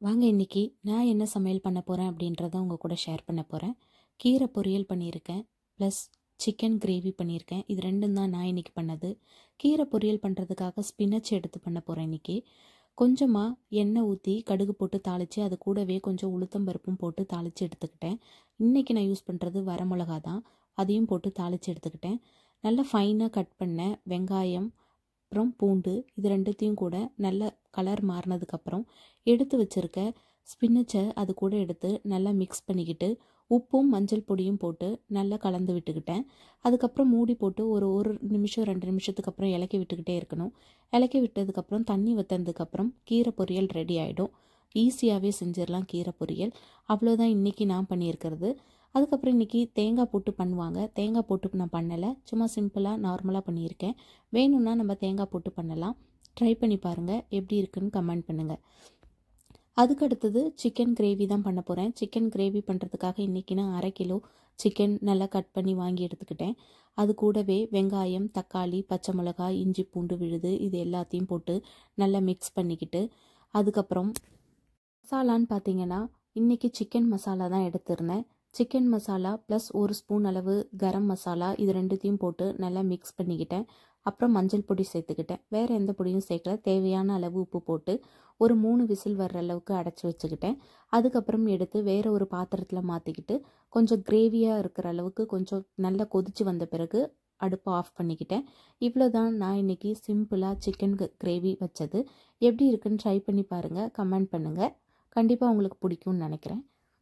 வாங்க இன்னைக்கு நான் என்ன சமையல் பண்ண போகிறேன் அப்படின்றத உங்கள் கூட ஷேர் பண்ண போகிறேன் கீரை பொரியல் பண்ணியிருக்கேன் ப்ளஸ் சிக்கன் கிரேவி பண்ணியிருக்கேன் இது ரெண்டும் தான் நான் இன்னைக்கு பண்ணது கீரை பொரியல் பண்ணுறதுக்காக ஸ்பினச் எடுத்து பண்ண போகிறேன் இன்னைக்கு கொஞ்சமாக எண்ணெய் ஊற்றி கடுகு போட்டு தாளித்து அது கூடவே கொஞ்சம் உளுத்தம் பருப்பும் போட்டு தாளித்து எடுத்துக்கிட்டேன் இன்றைக்கி நான் யூஸ் பண்ணுறது வரமிளகா தான் அதையும் போட்டு தாளித்து எடுத்துக்கிட்டேன் நல்லா ஃபைனாக கட் பண்ண வெங்காயம் அப்புறம் பூண்டு இது ரெண்டுத்தையும் கூட நல்ல கலர் மாறினதுக்கப்புறம் எடுத்து வச்சுருக்க ஸ்பின்னச்சை அது கூட எடுத்து நல்லா மிக்ஸ் பண்ணிக்கிட்டு உப்பும் மஞ்சள் பொடியும் போட்டு நல்லா கலந்து விட்டுக்கிட்டேன் அதுக்கப்புறம் மூடி போட்டு ஒரு ஒரு நிமிஷம் ரெண்டு நிமிஷத்துக்கு அப்புறம் இலக்கி விட்டுக்கிட்டே இருக்கணும் இலக்கி விட்டதுக்கப்புறம் தண்ணி வற்றதுக்கப்புறம் கீரை பொரியல் ரெடி ஆகிடும் ஈஸியாகவே செஞ்சிடலாம் கீரை பொரியல் அவ்வளோதான் இன்றைக்கி நான் பண்ணியிருக்கிறது அதுக்கப்புறம் இன்றைக்கி தேங்காய் போட்டு பண்ணுவாங்க தேங்காய் போட்டு நான் பண்ணலை சும்மா சிம்பிளாக நார்மலாக பண்ணியிருக்கேன் வேணும்னா நம்ம தேங்காய் போட்டு பண்ணலாம் ட்ரை பண்ணி பாருங்கள் எப்படி இருக்குன்னு கமெண்ட் பண்ணுங்கள் அதுக்கு அடுத்தது சிக்கன் கிரேவி தான் பண்ண போகிறேன் சிக்கன் கிரேவி பண்ணுறதுக்காக இன்றைக்கி நான் அரை கிலோ சிக்கன் நல்லா கட் பண்ணி வாங்கி எடுத்துக்கிட்டேன் அது கூடவே வெங்காயம் தக்காளி பச்சை மிளகாய் இஞ்சி பூண்டு விழுது இது எல்லாத்தையும் போட்டு நல்லா மிக்ஸ் பண்ணிக்கிட்டு அதுக்கப்புறம் மசாலான்னு பார்த்தீங்கன்னா இன்றைக்கி சிக்கன் மசாலா தான் எடுத்திருந்தேன் சிக்கன் மசாலா ப்ளஸ் ஒரு ஸ்பூன் அளவு கரம் மசாலா இது ரெண்டுத்தையும் போட்டு நல்லா மிக்ஸ் பண்ணிக்கிட்டேன் அப்புறம் மஞ்சள் பொடி சேர்த்துக்கிட்டேன் வேறு எந்த பொடியும் சேர்க்கல தேவையான அளவு உப்பு போட்டு ஒரு மூணு விசில் வர்ற அளவுக்கு அடைச்சி வச்சுக்கிட்டேன் அதுக்கப்புறம் எடுத்து வேறு ஒரு பாத்திரத்தில் மாற்றிக்கிட்டு கொஞ்சம் கிரேவியாக இருக்கிற அளவுக்கு கொஞ்சம் நல்லா கொதித்து வந்த பிறகு அடுப்பை ஆஃப் பண்ணிக்கிட்டேன் இவ்வளோ தான் நான் இன்றைக்கி சிம்பிளாக சிக்கன் கிரேவி வச்சது எப்படி இருக்குன்னு ட்ரை பண்ணி பாருங்கள் கமெண்ட் பண்ணுங்கள் கண்டிப்பாக உங்களுக்கு பிடிக்கும்னு நினைக்கிறேன்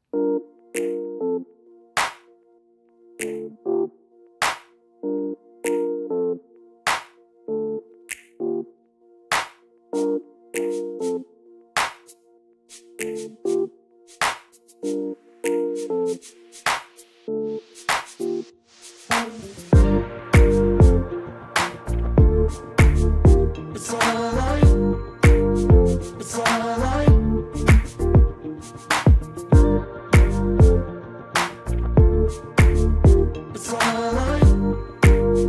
It's alright. It's alright. It's alright.